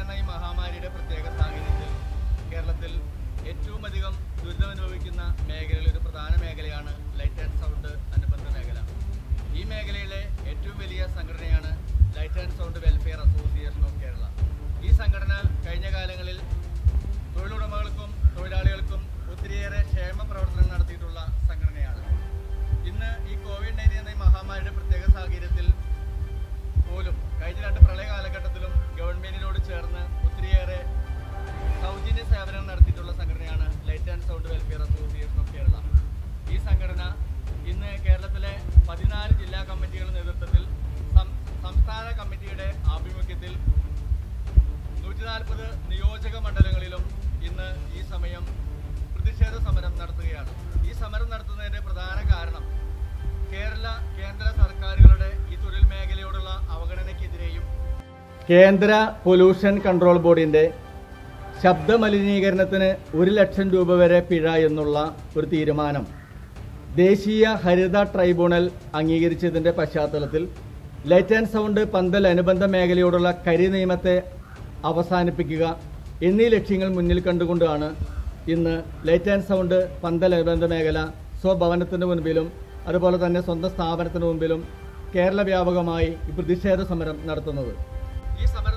എന്ന ഈ മഹാമാരിയുടെ പ്രത്യേക സാഹചര്യത്തിൽ കേരളത്തിൽ ഏറ്റവും അധികം ദുരിതമനുഭവിക്കുന്ന മേഖലയിൽ ഒരു പ്രധാന മേഖലയാണ് ലൈറ്റ് ആൻഡ് സൗണ്ട് അനുബന്ധ മേഖല ഈ മേഖലയിലെ ഏറ്റവും വലിയ സംഘടനയാണ് light and sound welfare association of Kerala ഈ സംഘടന കഴിഞ്ഞ കാലങ്ങളിൽ തൊഴിലുടമകൾക്കും തൊഴിലാളികൾക്കും ഒത്തിരിയേറെ ക്ഷേമ പ്രവർത്തനം നടത്തിയിട്ടുള്ള സംഘടനയാണ് ഇന്ന് ഈ കോവിഡ് നയൻറ്റീൻ എന്ന ഈ മഹാമാരിയുടെ പ്രത്യേക സാഹചര്യത്തിൽ പോലും കഴിഞ്ഞ രണ്ട് പ്രളയ കാലഘട്ടത്തിലും ഗവൺമെന്റിനോട് ചേർന്ന് ഒത്തിരിയേറെ സൗജന്യ സേവനം നടത്തിയിട്ടുള്ള സംഘടനയാണ് light and sound welfare association of Kerala ഈ സംഘടന ഇന്ന് കേരളത്തിലെ പതിനാല് ജില്ലാ കമ്മിറ്റികളുടെ നേതൃത്വത്തിൽ സം- സംസ്ഥാന കമ്മിറ്റിയുടെ ആഭിമുഖ്യത്തിൽ നൂറ്റി നാൽപ്പത് നിയോജക മണ്ഡലങ്ങളിലും ഇന്ന് ഈ സമയം പ്രതിഷേധ സമരം നടത്തുകയാണ് ഈ സമരം നടത്തുന്നതിന്റെ പ്രധാന കാരണം കേരള കേന്ദ്ര സർക്കാരുകളുടെ ഈ തൊഴിൽ മേഖലയോടുള്ള അവഗണനയ്ക്കെതിരെയും കേന്ദ്ര പൊല്യൂഷൻ കൺട്രോൾ ബോർഡിന്റെ ശബ്ദ മലിനീകരണത്തിന് ഒരു ലക്ഷം രൂപ വരെ പിഴ എന്നുള്ള ഒരു തീരുമാനം ദേശീയ ഹരിത ട്രൈബ്യൂണൽ അംഗീകരിച്ചതിന്റെ പശ്ചാത്തലത്തിൽ ലൈറ്റ് ആൻഡ് സൗണ്ട് പന്തൽ അനുബന്ധ മേഖലയോടുള്ള കരി നിയമത്തെ അവസാനിപ്പിക്കുക എന്നീ ലക്ഷ്യങ്ങൾ മുന്നിൽ കണ്ടുകൊണ്ടാണ് ഇന്ന് ലൈറ്റ് ആൻഡ് സൗണ്ട് പന്തൽ അനുബന്ധ മേഖല സ്വഭവനത്തിന് മുൻപിലും അതുപോലെ തന്നെ സ്വന്തം സ്ഥാപനത്തിന് മുൻപിലും കേരള വ്യാപകമായി ഈ പ്രതിഷേധ സമരം നടത്തുന്നത് ഈ സമര